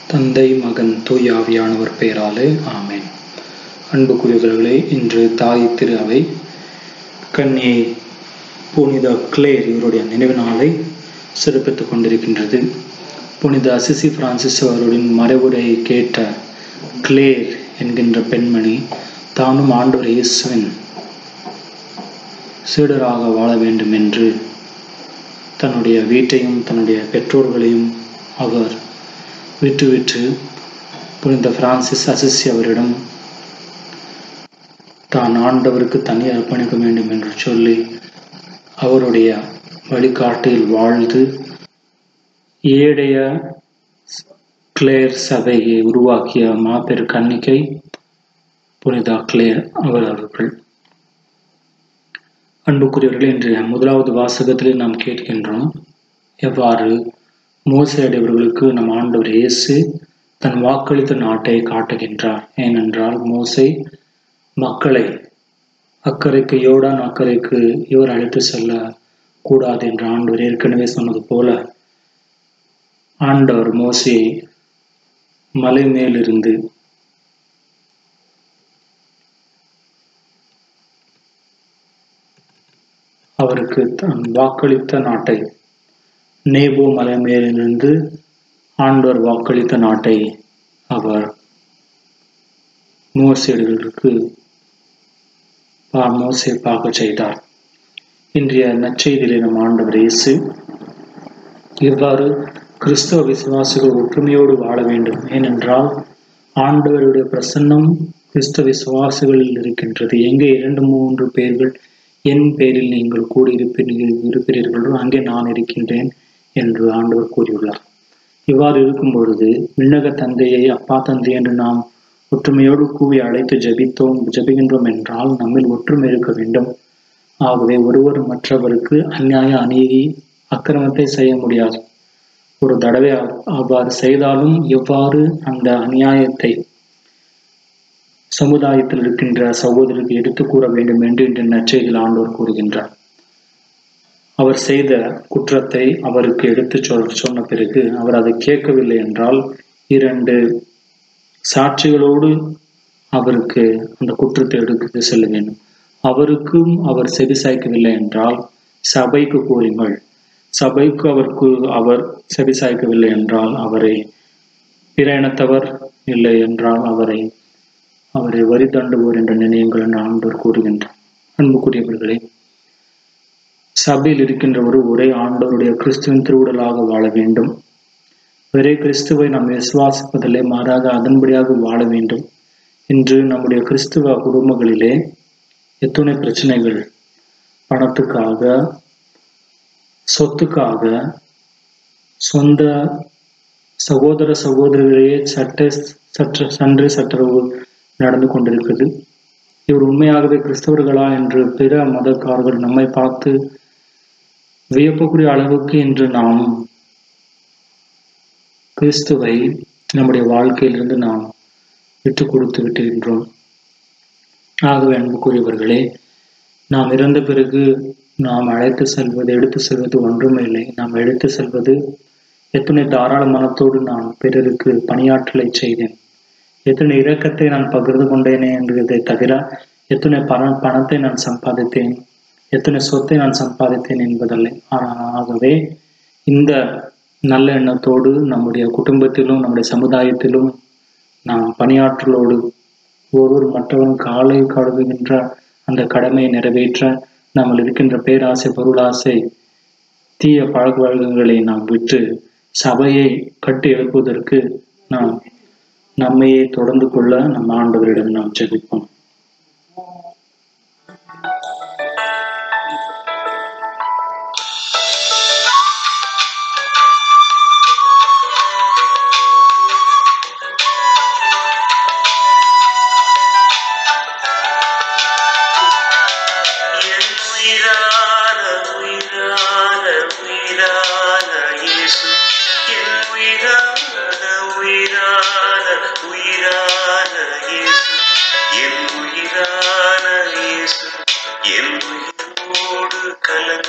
தந்தை மகன் தூய் ஆவியானவர் பெயராலே ஆமென் அன்புக்குரியவர்களே இன்று தாய் திரு அவை கன்னியை புனித கிளேர் இவருடைய நினைவு நாளை சிறப்பித்துக் கொண்டிருக்கின்றது புனித அசிசி பிரான்சிஸ் அவருடைய மறைவுரையை கேட்ட கிளேர் என்கின்ற பெண்மணி தானும் ஆண்டவர் இயேசுவின் சீடராக வாழ வேண்டும் என்று தன்னுடைய வீட்டையும் தன்னுடைய பெற்றோர்களையும் அவர் விட்டுவிட்டு புனித பிரான்சிஸ் அசிசி அவரிடம் தான் ஆண்டவருக்கு தனி அர்ப்பணிக்க வேண்டும் என்று சொல்லி அவருடைய வழிகாட்டில் வாழ்ந்து ஏடைய கிளேர் சபையை உருவாக்கிய மாபெரு கன்னிகை புனித கிளேர் அவர் அவர்கள் அன்புக்குரியவர்கள் இன்றைய முதலாவது வாசகத்திலே நாம் கேட்கின்றோம் எவ்வாறு மோசையடையவர்களுக்கு நம் ஆண்டவர் இயேசு தன் வாக்களித்த நாட்டை காட்டுகின்றார் ஏனென்றால் மோசை மக்களை அக்கறைக்கு யோடான் அக்கறைக்கு இவர் அழைத்து செல்ல கூடாது என்று ஆண்டவர் ஏற்கனவே சொன்னது போல ஆண்டவர் மோசையை மலை மேலிருந்து அவருக்கு தன் வாக்களித்த நாட்டை நேபோ மலை மேலிருந்து ஆண்டவர் வாக்களித்த நாட்டை அவர் மோசேடுகளுக்கு மோசை பார்க்க செய்தார் இன்றைய நற்செய்தியிலே நம் ஆண்டவர் இயேசு இவ்வாறு கிறிஸ்தவ விசுவாசிகள் ஒற்றுமையோடு வாழ வேண்டும் ஏனென்றால் ஆண்டவருடைய பிரசன்னம் கிறிஸ்தவ விசுவாசிகளில் இருக்கின்றது எங்கே இரண்டு மூன்று பேர்கள் என் பேரில் நீங்கள் கூடியிருப்பீர்கள் இருப்பீர்களோ அங்கே நான் இருக்கின்றேன் என்று ஆண்டவர் கூறியுள்ளார் இவ்வாறு இருக்கும் பொழுது விண்ணக தந்தையை அப்பா தந்தை என்று நாம் ஒற்றுமையோடு கூவி அழைத்து ஜபித்தோம் ஜபிக்கின்றோம் என்றால் நம்மில் ஒற்றுமை இருக்க வேண்டும் ஆகவே ஒருவர் மற்றவருக்கு அந்நியாய அநீதி அக்கிரமத்தை செய்ய முடியாது ஒரு தடவை அவ்வாறு செய்தாலும் எவ்வாறு அந்த அநியாயத்தை சமுதாயத்தில் இருக்கின்ற சகோதரருக்கு எடுத்து கூற வேண்டும் என்று இன்று நற்செய்தியில் ஆண்டோர் கூறுகின்றார் அவர் செய்த குற்றத்தை அவருக்கு எடுத்து சொல் சொன்ன பிறகு அவர் அதை கேட்கவில்லை என்றால் இரண்டு சாட்சிகளோடு அவருக்கு அந்த குற்றத்தை எடுத்து செல்ல வேண்டும் அவருக்கும் அவர் செவி சாய்க்கவில்லை என்றால் சபைக்கு கூறுங்கள் சபைக்கு அவருக்கு அவர் செவி சாய்க்கவில்லை என்றால் அவரை பிற இனத்தவர் இல்லை என்றால் அவரை அவரை வரி தண்டுவோர் என்ற நினைவுகள் என்று ஆண்டோர் கூறுகின்றார் அன்புக்குரியவர்களே சபையில் இருக்கின்ற ஒரு ஒரே ஆண்டவருடைய கிறிஸ்துவின் திருவுடலாக வாழ வேண்டும் ஒரே கிறிஸ்துவை நாம் விசுவாசிப்பதில்லை மாறாக அதன்படியாக வாழ வேண்டும் இன்று நம்முடைய கிறிஸ்துவ குடும்பங்களிலே எத்துணை பிரச்சனைகள் பணத்துக்காக சொத்துக்காக சொந்த சகோதர சகோதரிகளையே சட்ட சற்ற சன்று சற்றவு நடந்து கொண்டிருக்கிறது இவர் உண்மையாகவே கிறிஸ்தவர்களா என்று பிற மதக்காரர்கள் நம்மை பார்த்து வியப்பக்கூடிய அளவுக்கு இன்று நாம் கிறிஸ்துவை நம்முடைய வாழ்க்கையிலிருந்து நாம் விட்டு கொடுத்து விட்டுகின்றோம் ஆகவே அன்புக்குரியவர்களே நாம் இறந்த பிறகு நாம் அழைத்து செல்வது எடுத்து செல்வது ஒன்றுமில்லை நாம் எடுத்து செல்வது எத்தனை தாராள மனத்தோடு நான் பிறருக்கு பணியாற்றலை செய்தேன் எத்தனை இரக்கத்தை நான் பகிர்ந்து கொண்டேனே என்றதை தவிர எத்தனை பண பணத்தை நான் சம்பாதித்தேன் எத்தனை சொத்தை நான் சம்பாதித்தேன் என்பதல்ல ஆகவே இந்த நல்ல எண்ணத்தோடு நம்முடைய குடும்பத்திலும் நம்முடைய சமுதாயத்திலும் நாம் பணியாற்றலோடு ஒருவர் மற்றவன் காலை கழுவுகின்ற அந்த கடமையை நிறைவேற்ற நம்மள் இருக்கின்ற பேராசை பொருளாசை தீய பழக்க வழக்கங்களை நாம் விட்டு சபையை கட்டி எழுப்புவதற்கு நாம் நம்மையே தொடர்ந்து கொள்ள நம் ஆண்டவரிடம் நாம் ஜெபிப்போம்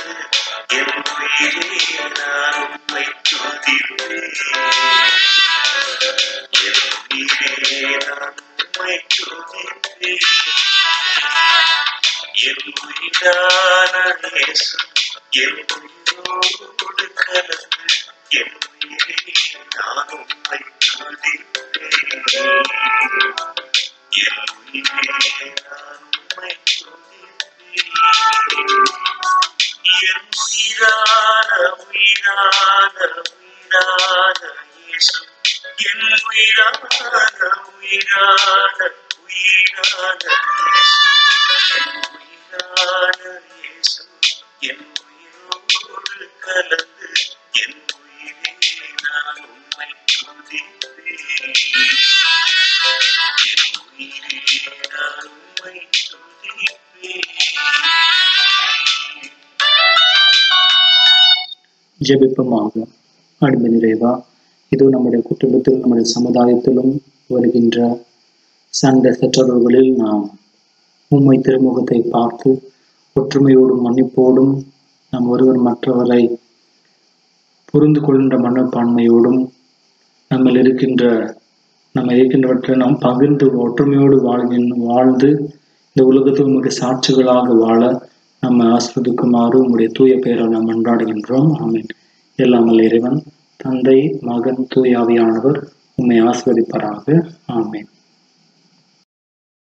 கலந்து என் உயிரே நான் உம்மை துதிப்பேன் என் உயிரே நான் உம்மை துதிப்பேன். என் உயிரான இயேசு என் உயிரோடு கலந்து என் உயிரே நான் உம்மை துதிப்பேன். என் உயிரே நான் உம்மை துதிப்பேன். என் உயிரான உயிரான உயிரான இயேசு என் உயிரான உயிரான உயிரான இயேசு என் உயிரான இயேசு என் உயிரோடு கலந்து என் உயிரே நான் உம்மை துதிப்பேன் என் உயிரே நான் உம்மை துதிப்பேன் ஜெபிப்பமாக அடிமை நிறைவா இது நம்முடைய குடும்பத்தில் நம்முடைய சமுதாயத்திலும் வருகின்ற சண்டை சச்சரவுகளில் நாம் உண்மை திருமுகத்தை பார்த்து ஒற்றுமையோடும் மன்னிப்போடும் நாம் ஒருவர் மற்றவரை புரிந்து கொள்கின்ற மனப்பான்மையோடும் நம்மில் இருக்கின்ற நம்ம இருக்கின்றவற்றை நாம் பகிர்ந்து ஒற்றுமையோடு வாழ்கின் வாழ்ந்து இந்த உலகத்தில் உங்களுடைய சாட்சிகளாக வாழ நம்ம ஆஸ்வதிக்குமாறு உங்களுடைய தூய பெயரால் நாம் மன்றாடுகின்றோம் ஆமீன் எல்லாம் வல்ல இறைவன் தந்தை மகன் தூயாவியானவர் உம்மை ஆஸ்வதிப்பாராக ஆமீன்